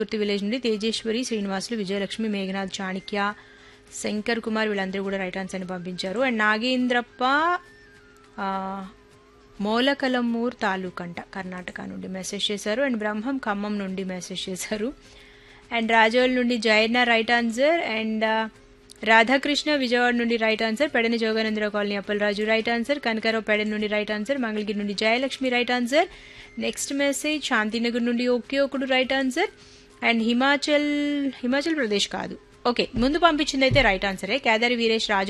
పూర్తి విలేజ్ నుండి తేజేశ్వరి శ్రీనివాసులు విజయలక్ష్మి మేఘనాథ్ చాణిక్య శంకర్ కుమార్ వీళ్ళందరూ కూడా రైట్ ఆన్సర్ అని పంపించారు అండ్ నాగేంద్రప్ప ఆ, మోలకలమూర్ తాలూకంట కర్ణాటక నుండి మెసేజ్ చేశారు అండ్ బ్రహ్మం ఖమ్మం నుండి మెసేజ్ చేశారు అండ్ రాజోల్ నుండి జైన రైట్ ఆన్సర్ అండ్ ఆ, రాధాకృష్ణ విజయవాడ నుండి right answer Pedana Joganandarao colony Appalaraju right answer Kanakarao Pedana నుండి రైట్ ఆన్సర్ మంగళగిరి నుండి Jayalakshmi right answer next message Shantinagar నుండి ఓకే ఒకడు right answer and Himachal Himachal Pradesh కాదు ఓకే ముందు పంపించింది అయితే రైట్ ఆన్సరే కేదారి వీరేష్ రాజు